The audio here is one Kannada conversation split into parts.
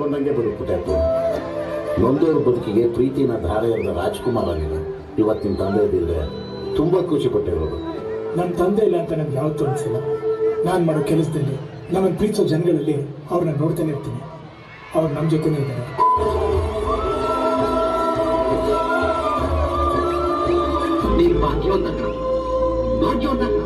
ಅನ್ಕೊಂಡಂಗೆ ಬದುಕ್ಬಿಟ್ಟಾಯ್ತು ನೊಂದೋರ್ ಬದುಕಿಗೆ ಪ್ರೀತಿನ ಧಾರೆ ಎರೆದ ರಾಜ್ಕುಮಾರ್ ಆಗಿನ ಇವತ್ತು ನಿಮ್ಮ ತಂದೆ ಇದ್ದಿದ್ರೆ ತುಂಬ ಖುಷಿ ಪಟ್ಟಿರೋದು ನನ್ನ ತಂದೆ ಇಲ್ಲ ಅಂತ ನನಗೆ ಯಾವತ್ತೂ ಅನಿಸಿಲ್ಲ ನಾನು ಮಾಡೋ ಕೆಲಸದಲ್ಲಿ ನಮ್ಮನ್ನು ಪ್ರೀತಿಸೋ ಜನಗಳಲ್ಲಿ ಅವ್ರನ್ನ ನೋಡ್ತಾನೆ ಇರ್ತೀನಿ ಅವ್ರು ನಮ್ಮ ಜೊತೆನೇ ಇದ್ದಾರೆ ನೀನು ಭಾಗ್ಯವಂತ ಕಣೋ. ಭಾಗ್ಯವಂತ ಕಣೋ.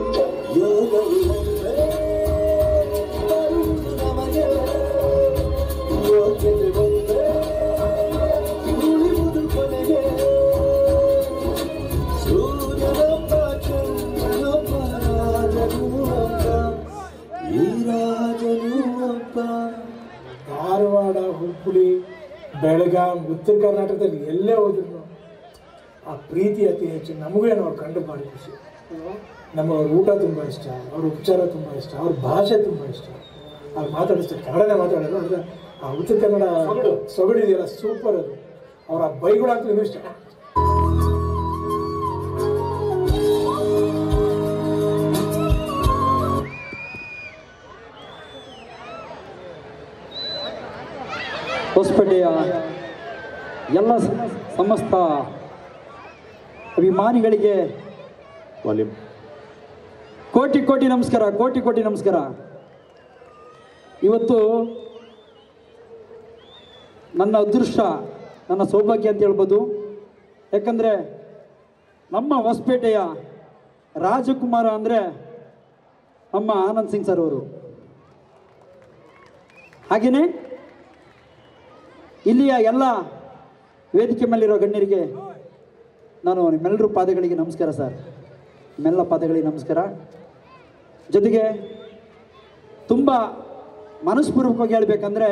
ಧಾರವಾಡ ಹುಬ್ಬಳ್ಳಿ ಬೆಳಗಾಂ ಉತ್ತರ ಕರ್ನಾಟಕದಲ್ಲಿ ಎಲ್ಲೇ ಹೋದ್ರು ಆ ಪ್ರೀತಿ ಅತಿ ಹೆಚ್ಚು ನಮಗೂ ಏನೋ ಅವ್ರು ಕಂಡು ಭಾರಿ ಖುಷಿ ನಮಗೆ ಅವ್ರ ಊಟ ತುಂಬ ಇಷ್ಟ ಅವ್ರ ಉಪಚಾರ ತುಂಬ ಇಷ್ಟ ಅವ್ರ ಭಾಷೆ ತುಂಬ ಇಷ್ಟ ಅವ್ರು ಮಾತಾಡಿಸ್ತಾರೆ ಕನ್ನಡನೇ ಮಾತಾಡೋದು ಅಂದರೆ ಆ ಉತ್ತರ ಕನ್ನಡ ಸೊಗಡಿದೆಯಲ್ಲ ಸೂಪರ್ ಅದು ಅವ್ರ ಆ ಬೈಗಳಂತೂ ಇನ್ನೂ ಇಷ್ಟ ಹೊಸಪೇಟೆಯ ಎಲ್ಲ ಸ- ಸಮಸ್ತ ಅಭಿಮಾನಿಗಳಿಗೆ ಕೋಟಿ ಕೋಟಿ ನಮಸ್ಕಾರ ಕೋಟಿ ಕೋಟಿ ನಮಸ್ಕಾರ ಇವತ್ತು ನನ್ನ ಅದೃಷ್ಟ ನನ್ನ ಸೌಭಾಗ್ಯ ಅಂತ ಹೇಳ್ಬೋದು ಯಾಕಂದರೆ ನಮ್ಮ ಹೊಸಪೇಟೆಯ ರಾಜಕುಮಾರ ಅಂದರೆ ನಮ್ಮ ಆನಂದ್ ಸಿಂಗ್ ಸರ್ ಅವರು ಹಾಗೆಯೇ ಇಲ್ಲಿಯ ಎಲ್ಲ ವೇದಿಕೆ ಮೇಲಿರೋ ಗಣ್ಯರಿಗೆ ನಾನು ನಿಮ್ಮೆಲ್ಲರ ಪಾದಗಳಿಗೆ ನಮಸ್ಕಾರ ಸರ್ ನಿಮ್ಮೆಲ್ಲ ಪಾದಗಳಿಗೆ ನಮಸ್ಕಾರ ಜೊತೆಗೆ ತುಂಬ ಮನಸ್ಪೂರ್ವಕವಾಗಿ ಹೇಳಬೇಕಂದ್ರೆ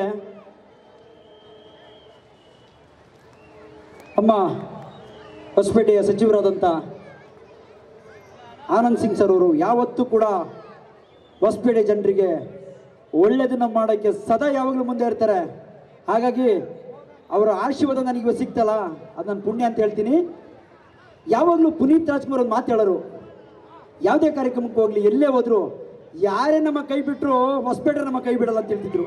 ನಮ್ಮ ಹೊಸಪೇಟೆಯ ಸಚಿವರಾದಂಥ ಆನಂದ್ ಸಿಂಗ್ ಸರ್ ಅವರು ಯಾವತ್ತೂ ಕೂಡ ಹೊಸಪೇಟೆ ಜನರಿಗೆ ಒಳ್ಳೆಯದನ್ನು ಮಾಡೋಕ್ಕೆ ಸದಾ ಯಾವಾಗಲೂ ಮುಂದೆ ಇರ್ತಾರೆ ಹಾಗಾಗಿ ಅವರ ಆಶೀರ್ವಾದ ನನಗೆ ಇವತ್ತು ಸಿಗ್ತಲ್ಲ ಅದು ನನ್ನ ಪುಣ್ಯ ಅಂತ ಹೇಳ್ತೀನಿ ಯಾವಾಗಲೂ ಪುನೀತ್ ರಾಜ್ಕುಮಾರ್ ಒಂದು ಮಾತು ಹೇಳೋರು ಯಾವುದೇ ಕಾರ್ಯಕ್ರಮಕ್ಕೆ ಹೋಗಲಿ ಎಲ್ಲೇ ಹೋದ್ರು ಯಾರೇ ನಮ್ಮ ಕೈ ಬಿಟ್ಟರು ಹೊಸಪೇಟೆ ನಮ್ಮ ಕೈ ಬಿಡಲ್ಲ ಅಂತ ಹೇಳ್ತಿದ್ರು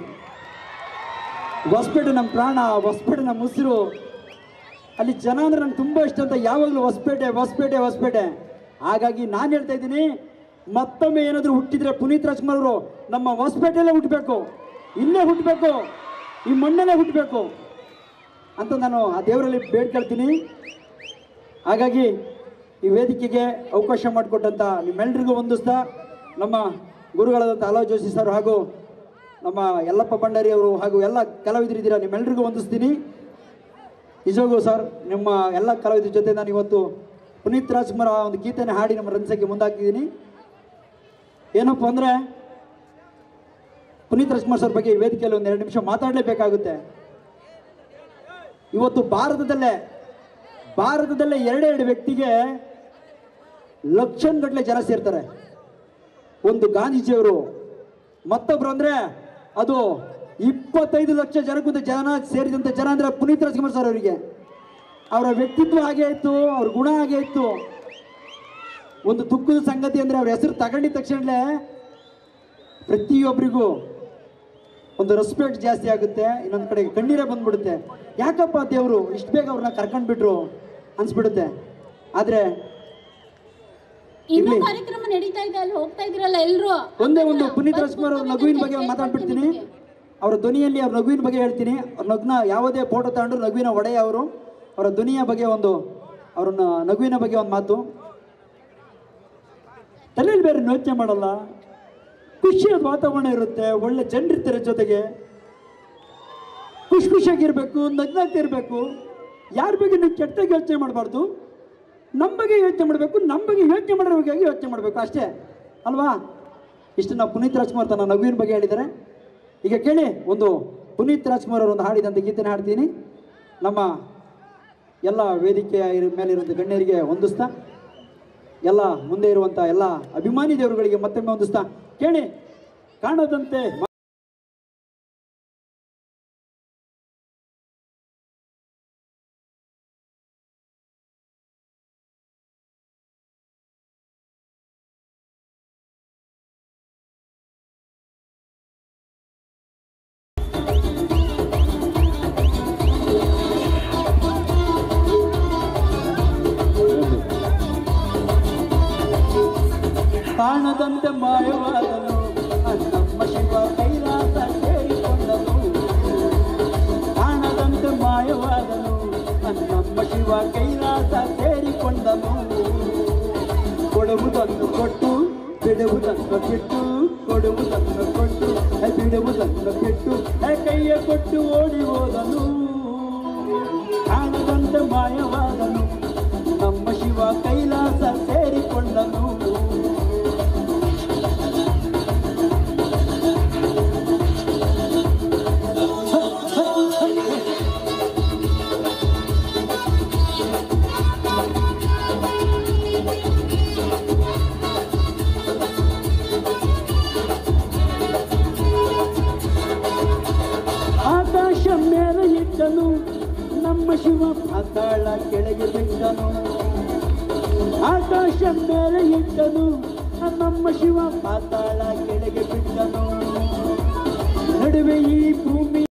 ಹೊಸಪೇಟೆ ನಮ್ಮ ಪ್ರಾಣ ಹೊಸಪೇಟೆ ನಮ್ಮ ಉಸಿರು ಅಲ್ಲಿ ಜನ ಅಂದ್ರೆ ನಂಗೆ ತುಂಬ ಇಷ್ಟ ಅಂತ ಯಾವಾಗಲೂ ಹೊಸಪೇಟೆ ಹೊಸಪೇಟೆ ಹೊಸಪೇಟೆ ಹಾಗಾಗಿ ನಾನು ಹೇಳ್ತಾ ಇದ್ದೀನಿ ಮತ್ತೊಮ್ಮೆ ಏನಾದರೂ ಹುಟ್ಟಿದ್ರೆ ಪುನೀತ್ ರಾಜ್ಕುಮಾರ್ ಅವರು ನಮ್ಮ ಹೊಸಪೇಟೆಯಲ್ಲೇ ಹುಟ್ಟಬೇಕು ಇಲ್ಲೇ ಹುಟ್ಟಬೇಕು ಈ ಮಣ್ಣಲ್ಲೇ ಹುಟ್ಟಬೇಕು ಅಂತ ನಾನು ಆ ದೇವರಲ್ಲಿ ಬೇಡ್ಕೊಳ್ತೀನಿ ಹಾಗಾಗಿ ಈ ವೇದಿಕೆಗೆ ಅವಕಾಶ ಮಾಡಿಕೊಟ್ಟಂಥ ನಿಮ್ಮೆಲ್ಲರಿಗೂ ಹೊಂದಿಸ್ತಾ ನಮ್ಮ ಗುರುಗಳಾದಂಥ ಅಲೋ ಜೋಶಿ ಸರ್ ಹಾಗೂ ನಮ್ಮ ಯಲ್ಲಪ್ಪ ಭಂಡಾರಿ ಅವರು ಹಾಗೂ ಎಲ್ಲ ಕಲಾವಿದರಿದ್ದೀರಾ ನಿಮ್ಮೆಲ್ಲರಿಗೂ ಹೊಂದಿಸ್ತೀನಿ ನಿಜವಾಗೂ ಸರ್ ನಿಮ್ಮ ಎಲ್ಲ ಕಲಾವಿದರ ಜೊತೆ ನಾನು ಇವತ್ತು ಪುನೀತ್ ರಾಜ್ಕುಮಾರ್ ಆ ಒಂದು ಗೀತೆನ ಹಾಡಿ ನಮ್ಮ ರಂಜಕ್ಕೆ ಮುಂದಾಕಿದ್ದೀನಿ ಏನಪ್ಪ ಅಂದರೆ ಪುನೀತ್ ರಾಜ್ಕುಮಾರ್ ಸರ್ ಬಗ್ಗೆ ಈ ವೇದಿಕೆಯಲ್ಲಿ ಒಂದು ಎರಡು ನಿಮಿಷ ಮಾತಾಡಲೇಬೇಕಾಗುತ್ತೆ ಇವತ್ತು ಭಾರತದಲ್ಲೇ ಭಾರತದಲ್ಲೇ ಎರಡೆರಡು ವ್ಯಕ್ತಿಗೆ ಲಕ್ಷಗಟ್ಟಲೆ ಜನ ಸೇರ್ತಾರೆ ಒಂದು ಗಾಂಧೀಜಿಯವರು ಮತ್ತೊಬ್ರು ಅಂದ್ರೆ ಅದು ಇಪ್ಪತ್ತೈದು ಲಕ್ಷ ಜನಕ್ಕಿಂತ ಜನ ಸೇರಿದಂತ ಜನ ಅಂದ್ರೆ ಪುನೀತ್ ರಾಜ್ಕುಮಾರ್ ಸರ್ ಅವರಿಗೆ ಅವರ ವ್ಯಕ್ತಿತ್ವ ಹಾಗೆ ಇತ್ತು ಅವ್ರ ಗುಣ ಹಾಗೆ ಇತ್ತು ಒಂದು ದುಃಖದ ಸಂಗತಿ ಅಂದ್ರೆ ಅವ್ರ ಹೆಸರು ತಗೊಂಡಿದ ತಕ್ಷಣಲೇ ಪ್ರತಿಯೊಬ್ಬರಿಗೂ ಒಂದು ರೆಸ್ಪೆಕ್ಟ್ ಜಾಸ್ತಿ ಆಗುತ್ತೆ ಇನ್ನೊಂದು ಕಡೆ ಕಣ್ಣೀರೇ ಬಂದ್ಬಿಡುತ್ತೆ ಯಾಕಪ್ಪ ದೇವರು ಇಷ್ಟು ಬೇಗ ಅವ್ರನ್ನ ಕರ್ಕೊಂಡು ಬಿಟ್ರು ಅನ್ಸ್ಬಿಡುತ್ತೆ ಆದ್ರೆ ಇನ್ನೂ ಇರ್ಲಿ. ಕಾರ್ಯಕ್ರಮ ನಡೀತಾ ಇದೆ ಅಲ್ಲಿ ಹೋಗ್ತಾ ಇದ್ರಲ್ಲ ಎಲ್ರು ಒಂದೇ ಒಂದು ಪುನೀತ್ ರಾಜ್ಕುಮಾರ್ ಅವ್ರ ನಗುವಿನ ಬಗ್ಗೆ ಮಾತಾಡ್ಬಿಡ್ತೀನಿ ಅವರ ಧ್ವನಿಯಲ್ಲಿ ಅವ್ರ ನಗುವಿನ ಬಗ್ಗೆ ಹೇಳ್ತೀನಿ ಅವ್ರ ನಗ್ನ ಯಾವುದೇ ಫೋಟೋ ತಗೊಂಡ್ರು ನಗುವಿನ ಒಡೆಯ ಅವರು ಅವರ ಧ್ವನಿಯ ಬಗ್ಗೆ ಒಂದು ಅವ್ರ ನ- ನಗುವಿನ ಬಗ್ಗೆ ಒಂದು ಮಾತು ತಲೆಯಲ್ಲಿ ಬೇರೆ ಯೋಚನೆ ಮಾಡಲ್ಲ ಖುಷಿಯಾದ ವಾತಾವರಣ ಇರುತ್ತೆ ಒಳ್ಳೆ ಜನರಿರ್ತಾರೆ ಜೊತೆಗೆ ಖುಷಿ ಖುಷಿಯಾಗಿರ್ಬೇಕು ನಗ್ನಾಗ್ತಿರ್ಬೇಕು ಯಾರ ಬಗ್ಗೆ ನೀವು ಕೆಟ್ಟಾಗಿ ಯೋಚನೆ ಮಾಡಬಾರ್ದು ನಮ್ಮ ಬಗ್ಗೆ ಯೋಚನೆ ಮಾಡಬೇಕು ನಮ್ಮ ಬಗ್ಗೆ ಯೋಚನೆ ಮಾಡೋರ ಬಗ್ಗೆ ಯೋಚನೆ ಮಾಡಬೇಕು ಅಷ್ಟೇ ಅಲ್ವಾ ಇಷ್ಟು ನಾವು ಪುನೀತ್ ರಾಜ್ಕುಮಾರ್ ತನ್ನ ನಗುವಿನ ಬಗ್ಗೆ ಹೇಳಿದ್ದಾರೆ ಈಗ ಕೇಳಿ ಒಂದು ಪುನೀತ್ ರಾಜ್ಕುಮಾರ್ ಅವರು ಒಂದು ಹಾಡಿದಂಥ ಗೀತೆನ ಹಾಡ್ತೀನಿ ನಮ್ಮ ಎಲ್ಲ ವೇದಿಕೆಯ ಇರ- ಮೇಲಿರುವಂಥ ಗಣ್ಯರಿಗೆ ಹೊಂದಿಸ್ತಾ ಎಲ್ಲ ಮುಂದೆ ಇರುವಂಥ ಎಲ್ಲ ಅಭಿಮಾನಿ ದೇವರುಗಳಿಗೆ ಮತ್ತೊಮ್ಮೆ ಹೊಂದಿಸ್ತಾ ಕೇಳಿ ಕಾಣದಂತೆ ಬಿಡುವುದನ್ನು ಬಿಟ್ಟು ಕೊಡುವುದನ್ನು ಕೊಟ್ಟು ಹೇ ಬಿಡುವುದನ್ನು ಬಿಟ್ಟು ಹೇ ಕೈಯ ಕೊಟ್ಟು ಓಡಿ ಹೋದನು ಕಾಣದಂತ ಮಾಯವಾದನು ನಮ್ಮ ಶಿವ ಕೈಲಾಸ ಸೇರಿಕೊಂಡನು ಆಕಾಶ ಮೇಲೆ ಇಟ್ಟನು ನಮ್ಮ ಶಿವ ಪಾತಾಳ ಕೆಳಗೆ ಬಿಟ್ಟನು ಆಕಾಶ ಮೇಲೆ ಇಟ್ಟನು ನಮ್ಮ ಶಿವ ಪಾತಾಳ ಕೆಳಗೆ ಬಿಟ್ಟನು ನಡುವೆ ಈ ಭೂಮಿ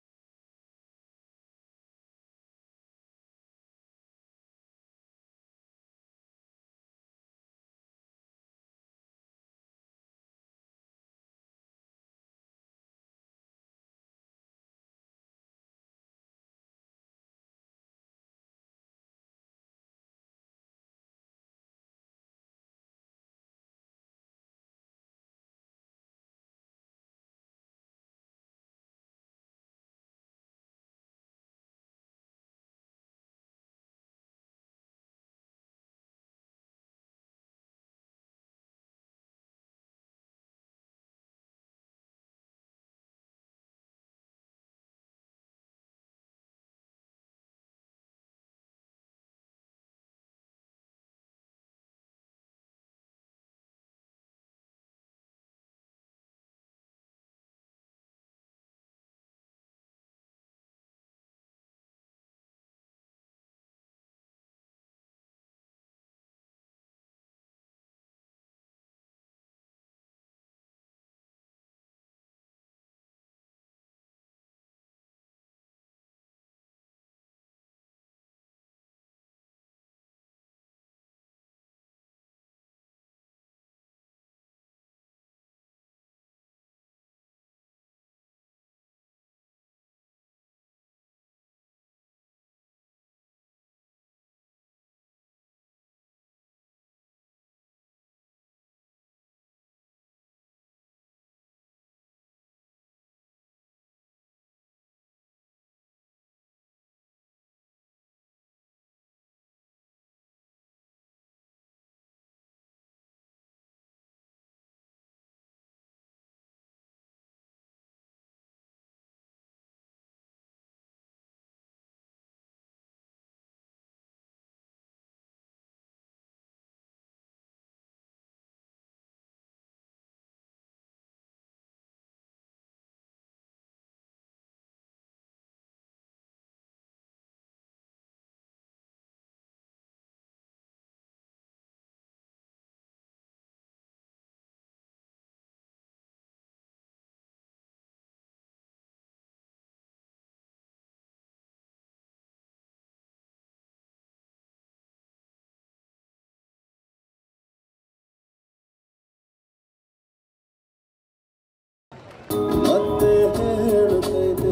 ಮತ್ತೆ ಹೇಳುತ್ತೈತೆ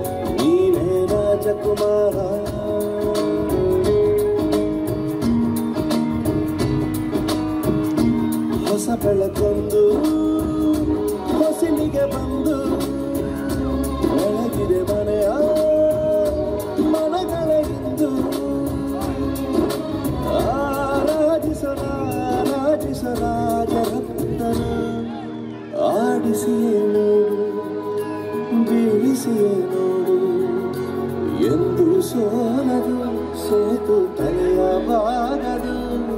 ನೀನೇ ರಾಜಕುಮಾರ ಹೊಸ ಬೆಳಕೊಂದು ಹೊಸಿಲಿಗೆ ಬಂದು ಒಳಗಿದೆ ಮನೆಯ ಮನಗಳ ಇಂದು ಆರಾಧಿಸರ ರಾಜಿಸರ ಜಗತ್ತನ ಆಡಿಸಿಯೇ ನೋಡು ಬೀಳಿಸಿಯೇ ನೋಡು ಎಂದು ಸೋಲದು ಸೋತು ತಲೆಯಬಾರದು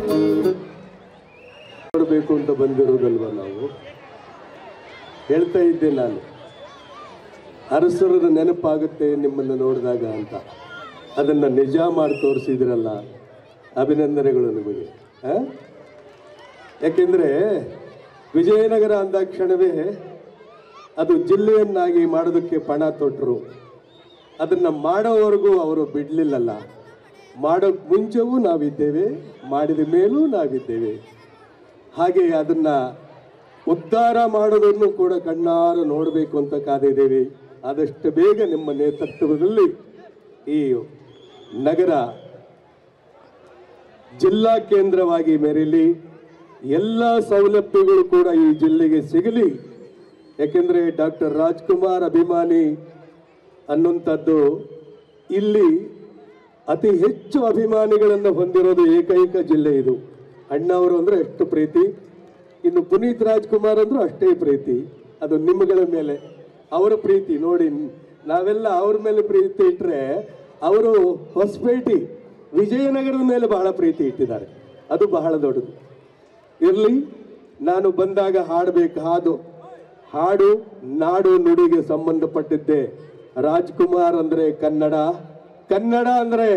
ನೋಡಬೇಕು ಅಂತ ಬಂದಿರೋದಲ್ವ ನಾವು ಹೇಳ್ತಾ ಇದ್ದೆ ನಾನು ಅರಸರದ ನೆನಪಾಗುತ್ತೆ ನಿಮ್ಮನ್ನು ನೋಡಿದಾಗ ಅಂತ ಅದನ್ನು ನಿಜ ಮಾಡಿ ತೋರಿಸಿದ್ರಲ್ಲ ಅಭಿನಂದನೆಗಳು ನಿಮಗೆ ಆ? ಯಾಕೆಂದರೆ ವಿಜಯನಗರ ಅಂದಾಕ್ಷಣವೇ ಅದು ಜಿಲ್ಲೆಯನ್ನಾಗಿ ಮಾಡೋದಕ್ಕೆ ಪಣ ತೊಟ್ಟರು ಅದನ್ನು ಮಾಡೋವರೆಗೂ ಅವರು ಬಿಡಲಿಲ್ಲಲ್ಲ ಮಾಡೋಕ್ಕೆ ಮುಂಚೆವೂ ನಾವಿದ್ದೇವೆ ಮಾಡಿದ ಮೇಲೂ ನಾವಿದ್ದೇವೆ ಹಾಗೆ ಅದನ್ನು ಉದ್ಧಾರ ಮಾಡೋದನ್ನು ಕೂಡ ಕಣ್ಣಾರು ನೋಡಬೇಕು ಅಂತ ಕಾದಿದ್ದೇವೆ ಆದಷ್ಟು ಬೇಗ ನಿಮ್ಮ ನೇತೃತ್ವದಲ್ಲಿ ಈ ನಗರ ಜಿಲ್ಲಾ ಕೇಂದ್ರವಾಗಿ ಮೆರೀಲಿ ಎಲ್ಲ ಸೌಲಭ್ಯಗಳು ಕೂಡ ಈ ಜಿಲ್ಲೆಗೆ ಸಿಗಲಿ ಯಾಕೆಂದ್ರೆ ಡಾಕ್ಟರ್ ರಾಜ್ಕುಮಾರ್ ಅಭಿಮಾನಿ ಅನ್ನುವಂಥದ್ದು ಇಲ್ಲಿ ಅತಿ ಹೆಚ್ಚು ಅಭಿಮಾನಿಗಳನ್ನು ಹೊಂದಿರೋದು ಏಕೈಕ ಜಿಲ್ಲೆ ಇದು ಅಣ್ಣವರು ಅಂದ್ರೆ ಎಷ್ಟು ಪ್ರೀತಿ ಇನ್ನು ಪುನೀತ್ ರಾಜ್ಕುಮಾರ್ ಅಂದ್ರೂ ಅಷ್ಟೇ ಪ್ರೀತಿ ಅದು ನಿಮ್ಮಗಳ ಮೇಲೆ ಅವರ ಪ್ರೀತಿ ನೋಡಿ ನಾವೆಲ್ಲ ಅವ್ರ ಮೇಲೆ ಪ್ರೀತಿ ಇಟ್ಟರೆ ಅವರು ಹೊಸಪೇಟೆ ವಿಜಯನಗರದ ಮೇಲೆ ಬಹಳ ಪ್ರೀತಿ ಇಟ್ಟಿದ್ದಾರೆ ಅದು ಬಹಳ ದೊಡ್ಡದು ಇರಲಿ ನಾನು ಬಂದಾಗ ಹಾಡಬೇಕು ಹಾಡು ಹಾಡು ನಾಡು ನುಡಿಗೆ ಸಂಬಂಧಪಟ್ಟಿದ್ದೆ ರಾಜ್ಕುಮಾರ್ ಅಂದ್ರೆ ಕನ್ನಡ ಕನ್ನಡ ಅಂದ್ರೆ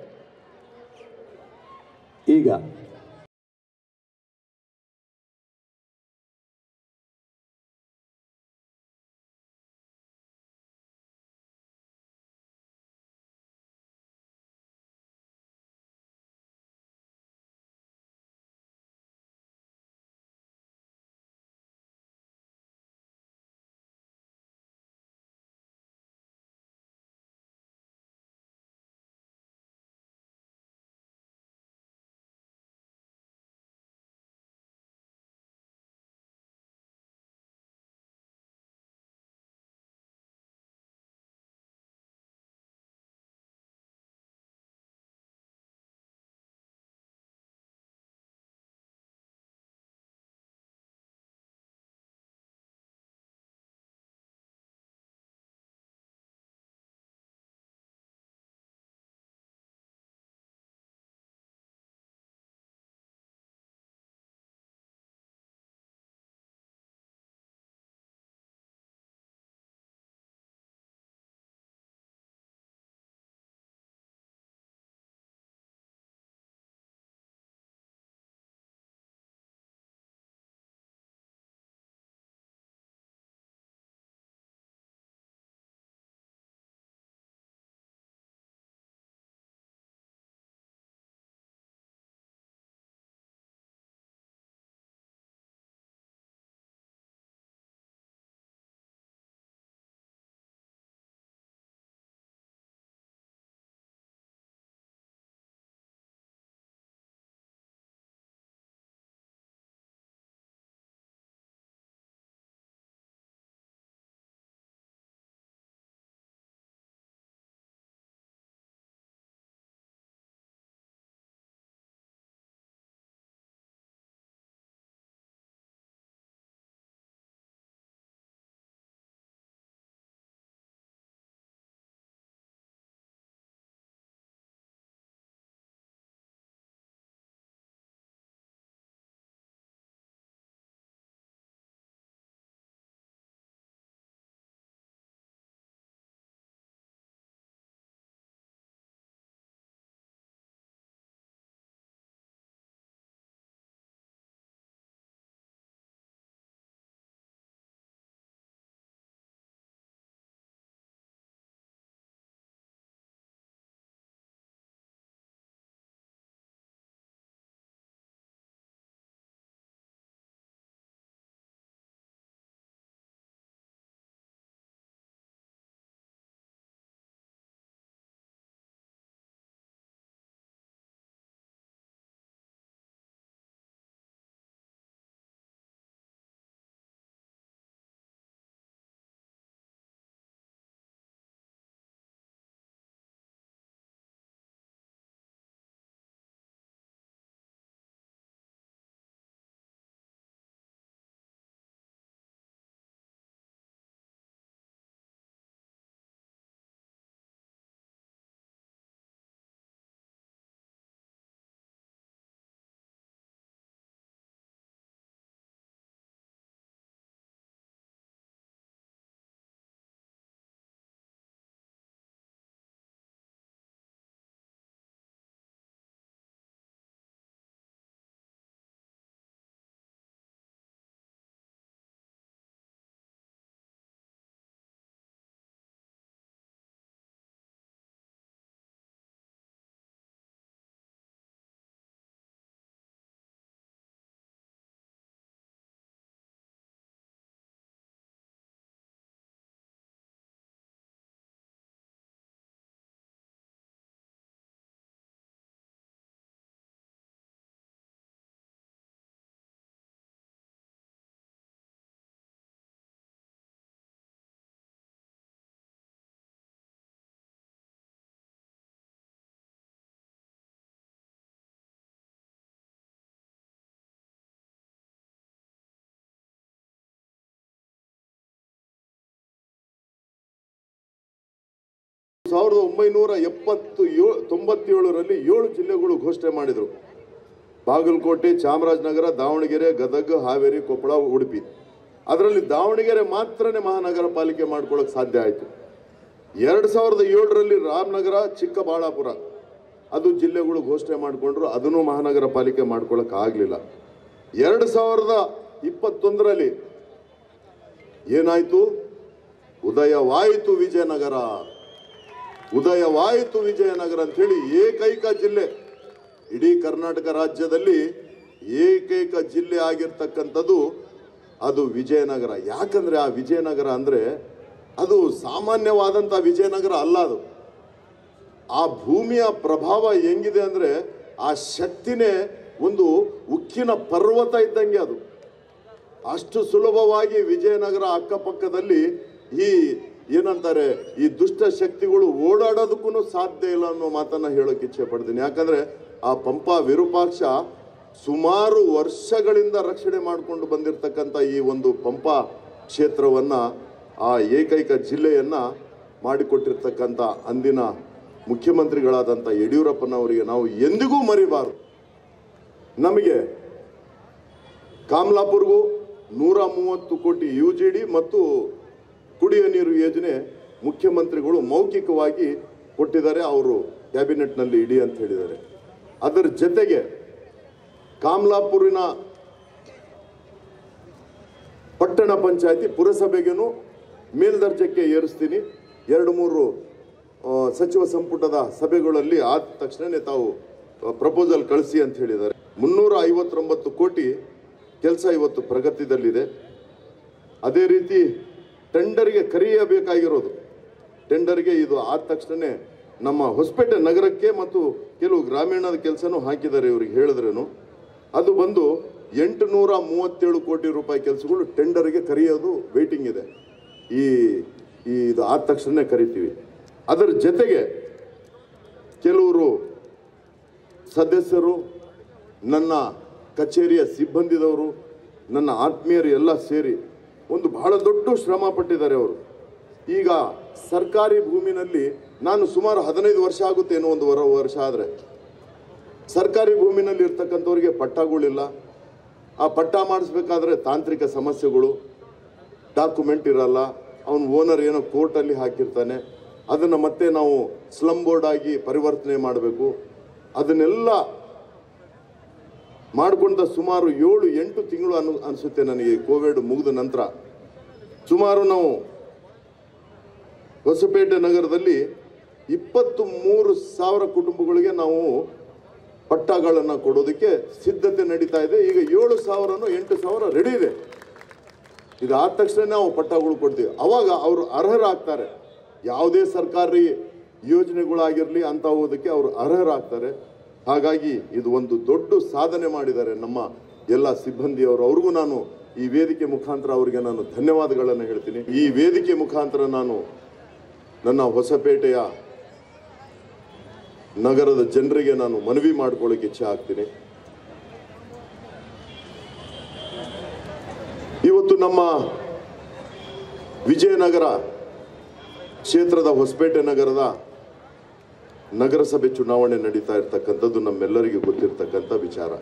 ಈಗ ಸಾವಿರದ ಒಂಬೈನೂರ ಎಪ್ಪತ್ತು ಏಳು ತೊಂಬತ್ತೇಳರಲ್ಲಿ ಏಳು ಜಿಲ್ಲೆಗಳು ಘೋಷಣೆ ಮಾಡಿದರು ಬಾಗಲಕೋಟೆ ಚಾಮರಾಜನಗರ ದಾವಣಗೆರೆ ಗದಗ ಹಾವೇರಿ ಕೊಪ್ಪಳ ಉಡುಪಿ ಅದರಲ್ಲಿ ದಾವಣಗೆರೆ ಮಾತ್ರನೇ ಮಹಾನಗರ ಪಾಲಿಕೆ ಮಾಡ್ಕೊಳ್ಳೋಕೆ ಸಾಧ್ಯ ಆಯಿತು ಎರಡು ಸಾವಿರದ ಏಳರಲ್ಲಿ ರಾಮನಗರ ಚಿಕ್ಕಬಳ್ಳಾಪುರ ಅದು ಜಿಲ್ಲೆಗಳು ಘೋಷಣೆ ಮಾಡಿಕೊಂಡ್ರು ಅದನ್ನು ಮಹಾನಗರ ಪಾಲಿಕೆ ಮಾಡ್ಕೊಳ್ಳೋಕೆ ಆಗಲಿಲ್ಲ ಎರಡು ಸಾವಿರದ ಇಪ್ಪತ್ತೊಂದರಲ್ಲಿ ಏನಾಯಿತು ಉದಯವಾಯಿತು ವಿಜಯನಗರ ಉದಯವಾಯಿತು ವಿಜಯನಗರ ಅಂತೇಳಿ ಏಕೈಕ ಜಿಲ್ಲೆ ಇಡೀ ಕರ್ನಾಟಕ ರಾಜ್ಯದಲ್ಲಿ ಏಕೈಕ ಜಿಲ್ಲೆ ಆಗಿರ್ತಕ್ಕಂಥದ್ದು ಅದು ವಿಜಯನಗರ ಯಾಕಂದ್ರೆ ಆ ವಿಜಯನಗರ ಅಂದ್ರೆ ಅದು ಸಾಮಾನ್ಯವಾದಂಥ ವಿಜಯನಗರ ಅಲ್ಲ ಅದು ಆ ಭೂಮಿಯ ಪ್ರಭಾವ ಹೆಂಗಿದೆ ಅಂದ್ರೆ ಆ ಶಕ್ತಿನೇ ಒಂದು ಉಕ್ಕಿನ ಪರ್ವತ ಇದ್ದಂಗೆ ಅದು ಅಷ್ಟು ಸುಲಭವಾಗಿ ವಿಜಯನಗರ ಅಕ್ಕಪಕ್ಕದಲ್ಲಿ ಈ ಏನಂತಾರೆ ಈ ದುಷ್ಟ ಶಕ್ತಿಗಳು ಓಡಾಡೋದಕ್ಕೂ ಸಾಧ್ಯ ಇಲ್ಲ ಅನ್ನೋ ಮಾತನ್ನ ಹೇಳೋಕೆ ಇಚ್ಛೆ ಪಡ್ತೀನಿ ಯಾಕಂದ್ರೆ ಆ ಪಂಪ ವಿರೂಪಾಕ್ಷ ಸುಮಾರು ವರ್ಷಗಳಿಂದ ರಕ್ಷಣೆ ಮಾಡಿಕೊಂಡು ಬಂದಿರತಕ್ಕಂಥ ಈ ಒಂದು ಪಂಪ ಕ್ಷೇತ್ರವನ್ನ ಆ ಏಕೈಕ ಜಿಲ್ಲೆಯನ್ನ ಮಾಡಿಕೊಟ್ಟಿರ್ತಕ್ಕಂಥ ಅಂದಿನ ಮುಖ್ಯಮಂತ್ರಿಗಳಾದಂಥ ಯಡಿಯೂರಪ್ಪನವರಿಗೆ ನಾವು ಎಂದಿಗೂ ಮರಿಬಾರದು ನಮಗೆ ಕಾಮ್ಲಾಪುರ್ಗೂ ನೂರ ಮೂವತ್ತು ಕೋಟಿ ಯು ಜಿ ಡಿ ಮತ್ತು ಕುಡಿಯುವ ನೀರು ಯೋಜನೆ ಮುಖ್ಯಮಂತ್ರಿಗಳು ಮೌಖಿಕವಾಗಿ ಕೊಟ್ಟಿದ್ದಾರೆ ಅವರು ಕ್ಯಾಬಿನೆಟ್ನಲ್ಲಿ ಇಡಿ ಅಂತ ಹೇಳಿದ್ದಾರೆ ಅದರ ಜೊತೆಗೆ ಕಾಮ್ಲಾಪುರಿನ ಪಟ್ಟಣ ಪಂಚಾಯತಿ ಪುರಸಭೆಗೇನು ಮೇಲ್ದರ್ಜೆಗೆ ಏರಿಸ್ತೀನಿ ಎರಡು ಮೂರು ಆ, ಸಚಿವ ಸಂಪುಟದ ಸಭೆಗಳಲ್ಲಿ ಆದ ತಕ್ಷಣನೇ ತಾವು ಪ್ರಪೋಸಲ್ ಕಳಿಸಿ ಅಂತ ಹೇಳಿದ್ದಾರೆ ಮುನ್ನೂರ ಐವತ್ತೊಂಬತ್ತು ಕೋಟಿ ಕೆಲಸ ಇವತ್ತು ಪ್ರಗತಿದಲ್ಲಿದೆ ಅದೇ ರೀತಿ ಟೆಂಡರ್ಗೆ ಕರೆಯಬೇಕಾಗಿರೋದು ಟೆಂಡರ್ಗೆ ಇದು ಆದ ತಕ್ಷಣನೇ ನಮ್ಮ ಹೊಸಪೇಟೆ ನಗರಕ್ಕೆ ಮತ್ತು ಕೆಲವು ಗ್ರಾಮೀಣದ ಕೆಲಸನೂ ಹಾಕಿದ್ದಾರೆ ಇವ್ರಿಗೆ ಹೇಳಿದ್ರೇನು ಅದು ಬಂದು ಎಂಟು ನೂರ ಮೂವತ್ತೇಳು ಕೋಟಿ ರೂಪಾಯಿ ಕೆಲಸಗಳು ಟೆಂಡರ್ಗೆ ಕರೆಯೋದು ವೇಟಿಂಗ್ ಇದೆ ಈ ಈ ಇದು ಆದ ತಕ್ಷಣ ಕರಿತೀವಿ ಅದರ ಜೊತೆಗೆ ಕೆಲವರು ಸದಸ್ಯರು ನನ್ನ ಕಚೇರಿಯ ಸಿಬ್ಬಂದಿದವರು ನನ್ನ ಆತ್ಮೀಯರು ಎಲ್ಲ ಸೇರಿ ಒಂದು ಬಹಳ ದೊಡ್ಡ ಶ್ರಮ ಪಟ್ಟಿದ್ದಾರೆ ಅವರು ಈಗ ಸರ್ಕಾರಿ ಭೂಮಿನಲ್ಲಿ ನಾನು ಸುಮಾರು ಹದಿನೈದು ವರ್ಷ ಆಗುತ್ತೆ ಏನೋ ಒಂದು ವರ ವರ್ಷ ಆದರೆ ಸರ್ಕಾರಿ ಭೂಮಿನಲ್ಲಿ ಇರ್ತಕ್ಕಂಥವ್ರಿಗೆ ಪಟ್ಟಗಳಿಲ್ಲ ಆ ಪಟ್ಟ ಮಾಡಿಸ್ಬೇಕಾದ್ರೆ ತಾಂತ್ರಿಕ ಸಮಸ್ಯೆಗಳು ಡಾಕ್ಯುಮೆಂಟ್ ಇರಲ್ಲ ಅವನ ಓನರ್ ಏನೋ ಕೋರ್ಟಲ್ಲಿ ಹಾಕಿರ್ತಾನೆ ಅದನ್ನು ಮತ್ತೆ ನಾವು ಸ್ಲಮ್ ಬೋರ್ಡ್ ಆಗಿ ಪರಿವರ್ತನೆ ಮಾಡಬೇಕು ಅದನ್ನೆಲ್ಲ ಮಾಡಿಕೊಂಡ ಸುಮಾರು ಏಳು ಎಂಟು ತಿಂಗಳು ಅನು ಅನಿಸುತ್ತೆ ನನಗೆ ಕೋವಿಡ್ ಮುಗಿದ ನಂತರ ಸುಮಾರು ನಾವು ಹೊಸಪೇಟೆ ನಗರದಲ್ಲಿ ಇಪ್ಪತ್ತು ಮೂರು ಸಾವಿರ ಕುಟುಂಬಗಳಿಗೆ ನಾವು ಪಟ್ಟಗಳನ್ನು ಕೊಡೋದಕ್ಕೆ ಸಿದ್ಧತೆ ನಡೀತಾ ಇದೆ ಈಗ ಏಳು ಸಾವಿರನೋ ಎಂಟು ಸಾವಿರ ರೆಡಿ ಇದೆ ಇದು ಆದ ತಕ್ಷಣ ನಾವು ಪಟ್ಟಗಳು ಕೊಡ್ತೀವಿ ಅವಾಗ ಅವರು ಅರ್ಹರಾಗ್ತಾರೆ ಯಾವುದೇ ಸರ್ಕಾರಿ ಯೋಜನೆಗಳಾಗಿರಲಿ ಅಂತ ಹೋಗೋದಕ್ಕೆ ಅವರು ಅರ್ಹರಾಗ್ತಾರೆ ಹಾಗಾಗಿ ಇದು ಒಂದು ದೊಡ್ಡ ಸಾಧನೆ ಮಾಡಿದ್ದಾರೆ ನಮ್ಮ ಎಲ್ಲ ಸಿಬ್ಬಂದಿಯವರು ಅವ್ರಿಗೂ ನಾನು ಈ ವೇದಿಕೆ ಮುಖಾಂತರ ಅವರಿಗೆ ನಾನು ಧನ್ಯವಾದಗಳನ್ನು ಹೇಳ್ತೀನಿ ಈ ವೇದಿಕೆ ಮುಖಾಂತರ ನಾನು ನನ್ನ ಹೊಸಪೇಟೆಯ ನಗರದ ಜನರಿಗೆ ನಾನು ಮನವಿ ಮಾಡ್ಕೊಳ್ಳೋಕೆ ಇಚ್ಛೆ ಆಗ್ತೀನಿ ಇವತ್ತು ನಮ್ಮ ವಿಜಯನಗರ ಕ್ಷೇತ್ರದ ಹೊಸಪೇಟೆ ನಗರದ ನಗರಸಭೆ ಚುನಾವಣೆ ನಡೀತಾ ಇರ್ತಕ್ಕಂಥದ್ದು ನಮ್ಮೆಲ್ಲರಿಗೂ ಗೊತ್ತಿರ್ತಕ್ಕಂಥ ವಿಚಾರ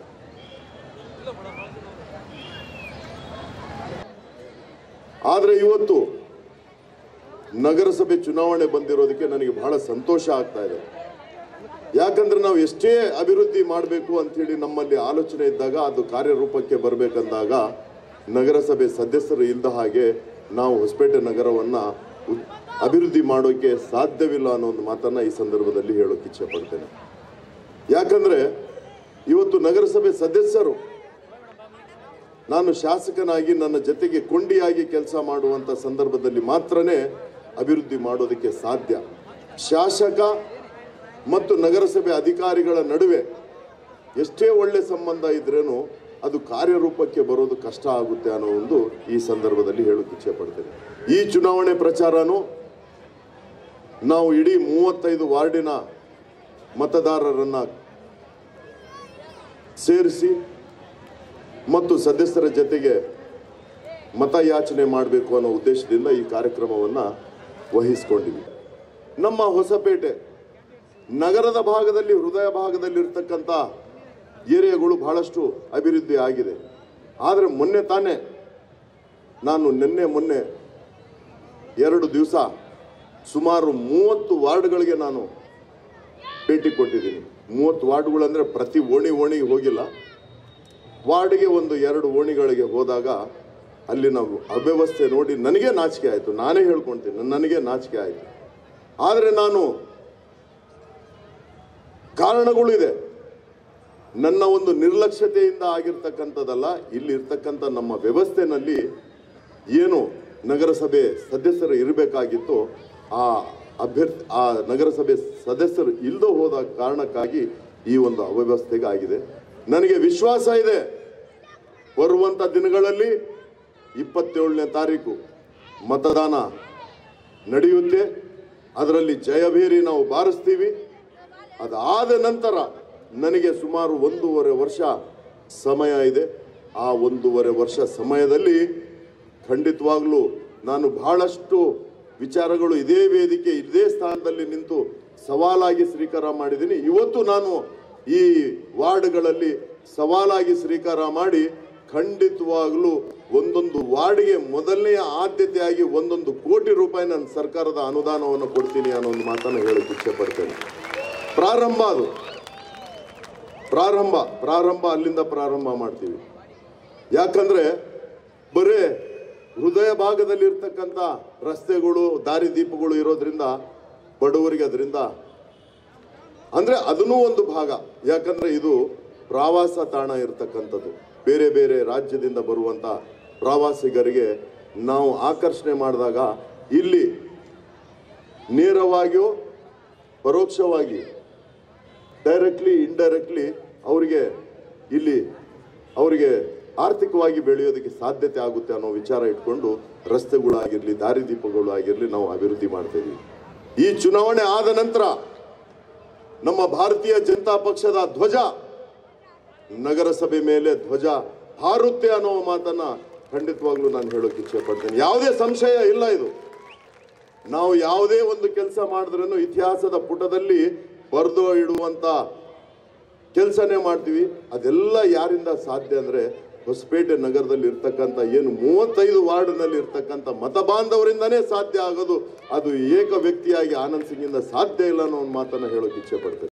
ಆದರೆ ಇವತ್ತು ನಗರಸಭೆ ಚುನಾವಣೆ ಬಂದಿರೋದಕ್ಕೆ ನನಗೆ ಬಹಳ ಸಂತೋಷ ಆಗ್ತಾ ಇದೆ ಯಾಕಂದ್ರೆ ನಾವು ಎಷ್ಟೇ ಅಭಿವೃದ್ಧಿ ಮಾಡಬೇಕು ಅಂಥೇಳಿ ನಮ್ಮಲ್ಲಿ ಆಲೋಚನೆ ಇದ್ದಾಗ ಅದು ಕಾರ್ಯರೂಪಕ್ಕೆ ಬರಬೇಕಂದಾಗ ನಗರಸಭೆ ಸದಸ್ಯರು ಇಲ್ಲದ ಹಾಗೆ ನಾವು ಹೊಸಪೇಟೆ ನಗರವನ್ನ ಉತ್- ಅಭಿವೃದ್ಧಿ ಮಾಡೋಕೆ ಸಾಧ್ಯವಿಲ್ಲ ಅನ್ನೋ ಒಂದು ಮಾತನ್ನ ಈ ಸಂದರ್ಭದಲ್ಲಿ ಹೇಳೋಕೆ ಇಚ್ಛೆ ಪಡ್ತೇನೆ ಯಾಕಂದ್ರೆ ಇವತ್ತು ನಗರಸಭೆ ಸದಸ್ಯರು ನಾನು ಶಾಸಕನಾಗಿ ನನ್ನ ಜೊತೆಗೆ ಕೊಂಡಿಯಾಗಿ ಕೆಲಸ ಮಾಡುವಂತ ಸಂದರ್ಭದಲ್ಲಿ ಮಾತ್ರನೇ ಅಭಿವೃದ್ಧಿ ಮಾಡೋದಕ್ಕೆ ಸಾಧ್ಯ ಶಾಸಕ ಮತ್ತು ನಗರಸಭೆ ಅಧಿಕಾರಿಗಳ ನಡುವೆ ಎಷ್ಟೇ ಒಳ್ಳೆ ಸಂಬಂಧ ಇದ್ರೇನು ಅದು ಕಾರ್ಯರೂಪಕ್ಕೆ ಬರೋದು ಕಷ್ಟ ಆಗುತ್ತೆ ಅನ್ನೋ ಒಂದು ಈ ಸಂದರ್ಭದಲ್ಲಿ ಹೇಳೋಕೆ ಇಚ್ಛೆ ಪಡ್ತೇನೆ ಈ ಚುನಾವಣೆ ಪ್ರಚಾರನೂ ನಾವು ಇಡೀ ಮೂವತ್ತೈದು ವಾರ್ಡಿನ ಮತದಾರರನ್ನ ಸೇರಿಸಿ ಮತ್ತು ಸದಸ್ಯರ ಜೊತೆಗೆ ಮತಯಾಚನೆ ಮಾಡಬೇಕು ಅನ್ನೋ ಉದ್ದೇಶದಿಂದ ಈ ಕಾರ್ಯಕ್ರಮವನ್ನು ವಹಿಸ್ಕೊಂಡಿವಿ ನಮ್ಮ ಹೊಸಪೇಟೆ ನಗರದ ಭಾಗದಲ್ಲಿ ಹೃದಯ ಭಾಗದಲ್ಲಿ ಇರ್ತಕ್ಕಂಥ ಏರಿಯಾಗಳು ಬಹಳಷ್ಟು ಅಭಿವೃದ್ಧಿ ಆಗಿದೆ ಆದರೆ ಮೊನ್ನೆ ತಾನೇ ನಾನು ನಿನ್ನೆ ಮೊನ್ನೆ ಎರಡು ದಿವಸ ಸುಮಾರು ಮೂವತ್ತು ವಾರ್ಡ್ಗಳಿಗೆ ನಾನು ಭೇಟಿ ಕೊಟ್ಟಿದ್ದೀನಿ ಮೂವತ್ತು ವಾರ್ಡ್ಗಳು ಅಂದರೆ ಪ್ರತಿ ಓಣಿ ಓಣಿಗೆ ಹೋಗಿಲ್ಲ ವಾರ್ಡ್ಗೆ ಒಂದು ಎರಡು ಓಣಿಗಳಿಗೆ ಹೋದಾಗ ಅಲ್ಲಿ ನಾವು ಅವ್ಯವಸ್ಥೆ ನೋಡಿ ನನಗೆ ನಾಚಿಕೆ ಆಯಿತು ನಾನೇ ಹೇಳ್ಕೊಳ್ತೀನಿ ನನಗೆ ನಾಚಿಕೆ ಆಯಿತು ಆದರೆ ನಾನು ಕಾರಣಗಳು ಇದೆ ನನ್ನ ಒಂದು ನಿರ್ಲಕ್ಷ್ಯತೆಯಿಂದ ಆಗಿರ್ತಕ್ಕಂಥದ್ದಲ್ಲ ಇಲ್ಲಿ ಇರ್ತಕ್ಕಂಥ ನಮ್ಮ ವ್ಯವಸ್ಥೆನಲ್ಲಿ ಏನು ನಗರಸಭೆ ಸದಸ್ಯರು ಇರಬೇಕಾಗಿತ್ತು ಆ ಅಭ್ಯರ್ಥಿ ಆ ನಗರಸಭೆ ಸದಸ್ಯರು ಇಲ್ಲದೆ ಹೋದ ಕಾರಣಕ್ಕಾಗಿ ಈ ಒಂದು ಅವ್ಯವಸ್ಥೆಗೆ ಆಗಿದೆ ನನಗೆ ವಿಶ್ವಾಸ ಇದೆ ಬರುವಂಥ ದಿನಗಳಲ್ಲಿ ಇಪ್ಪತ್ತೇಳನೇ ತಾರೀಕು ಮತದಾನ ನಡೆಯುತ್ತೆ ಅದರಲ್ಲಿ ಜಯಭೇರಿ ನಾವು ಬಾರಿಸ್ತೀವಿ ಅದಾದ ನಂತರ ನನಗೆ ಸುಮಾರು ಒಂದೂವರೆ ವರ್ಷ ಸಮಯ ಇದೆ ಆ ಒಂದೂವರೆ ವರ್ಷ ಸಮಯದಲ್ಲಿ ಖಂಡಿತವಾಗ್ಲೂ ನಾನು ಬಹಳಷ್ಟು ವಿಚಾರಗಳು ಇದೇ ವೇದಿಕೆ ಇದೇ ಸ್ಥಾನದಲ್ಲಿ ನಿಂತು ಸವಾಲಾಗಿ ಸ್ವೀಕಾರ ಮಾಡಿದ್ದೀನಿ ಇವತ್ತು ನಾನು ಈ ವಾರ್ಡ್ಗಳಲ್ಲಿ ಸವಾಲಾಗಿ ಸ್ವೀಕಾರ ಮಾಡಿ ಖಂಡಿತವಾಗ್ಲೂ ಒಂದೊಂದು ವಾರ್ಡ್ಗೆ ಮೊದಲನೆಯ ಆದ್ಯತೆಯಾಗಿ ಒಂದೊಂದು ಕೋಟಿ ರೂಪಾಯಿ ನಾನು ಸರ್ಕಾರದ ಅನುದಾನವನ್ನು ಕೊಡ್ತೀನಿ ಅನ್ನೋ ಒಂದು ಮಾತನ್ನು ಹೇಳಕ್ಕೆ ಇಚ್ಛೆ ಪಡ್ತೇನೆ ಪ್ರಾರಂಭ ಅದು ಪ್ರಾರಂಭ ಪ್ರಾರಂಭ ಅಲ್ಲಿಂದ ಪ್ರಾರಂಭ ಮಾಡ್ತೀವಿ ಯಾಕಂದ್ರೆ ಬರೇ ಹೃದಯ ಭಾಗದಲ್ಲಿ ಇರ್ತಕ್ಕಂಥ ರಸ್ತೆಗಳು ದಾರಿದೀಪಗಳು ಇರೋದ್ರಿಂದ ಬಡವರಿಗೆ ಅದರಿಂದ ಅಂದ್ರೆ ಅದನ್ನೂ ಒಂದು ಭಾಗ ಯಾಕಂದ್ರೆ ಇದು ಪ್ರವಾಸ ತಾಣ ಇರತಕ್ಕಂಥದ್ದು ಬೇರೆ ಬೇರೆ ರಾಜ್ಯದಿಂದ ಬರುವಂತ ಪ್ರವಾಸಿಗರಿಗೆ ನಾವು ಆಕರ್ಷಣೆ ಮಾಡಿದಾಗ ಇಲ್ಲಿ ನೇರವಾಗಿಯೋ ಪರೋಕ್ಷವಾಗಿ ಡೈರೆಕ್ಟ್ಲಿ ಇಂಡೈರೆಕ್ಟ್ಲಿ ಅವರಿಗೆ ಇಲ್ಲಿ ಅವರಿಗೆ ಆರ್ಥಿಕವಾಗಿ ಬೆಳೆಯೋದಕ್ಕೆ ಸಾಧ್ಯತೆ ಆಗುತ್ತೆ ಅನ್ನೋ ವಿಚಾರ ಇಟ್ಕೊಂಡು ರಸ್ತೆಗಳಾಗಿರಲಿ ದಾರಿದೀಪಗಳು ಆಗಿರಲಿ ನಾವು ಅಭಿವೃದ್ಧಿ ಮಾಡ್ತಾ ಇದೀವಿ ಈ ಚುನಾವಣೆ ಆದ ನಂತರ ನಮ್ಮ ಭಾರತೀಯ ಜನತಾ ಪಕ್ಷದ ಧ್ವಜ ನಗರಸಭೆ ಮೇಲೆ ಧ್ವಜ ಹಾರುತ್ತೆ ಅನ್ನೋ ಮಾತನ್ನ ಖಂಡಿತವಾಗ್ಲೂ ನಾನು ಹೇಳೋಕೆ ಇಚ್ಛೆ ಪಡ್ತೇನೆ ಯಾವುದೇ ಸಂಶಯ ಇಲ್ಲ ಇದು ನಾವು ಯಾವುದೇ ಒಂದು ಕೆಲಸ ಮಾಡಿದ್ರೂ ಇತಿಹಾಸದ ಪುಟದಲ್ಲಿ ಬರೆದು ಇಡುವಂತ ಕೆಲಸನೇ ಮಾಡ್ತೀವಿ ಅದೆಲ್ಲ ಯಾರಿಂದ ಸಾಧ್ಯ ಅಂದ್ರೆ ಹೊಸಪೇಟೆ ನಗರದಲ್ಲಿ ಇರ್ತಕ್ಕಂಥ ಏನು ಮೂವತ್ತೈದು ವಾರ್ಡ್ನಲ್ಲಿ ಇರ್ತಕ್ಕಂಥ ಮತ ಬಾಂಧವರಿಂದನೇ ಸಾಧ್ಯ ಆಗೋದು ಅದು ಏಕ ವ್ಯಕ್ತಿಯಾಗಿ ಆನಂದ್ ಸಿಂಗಿಂದ ಸಾಧ್ಯ ಇಲ್ಲ ಅನ್ನೋ ಒಂದು ಮಾತನ್ನ ಹೇಳೋಕೆ ಇಚ್ಛೆ ಪಡ್ತೇನೆ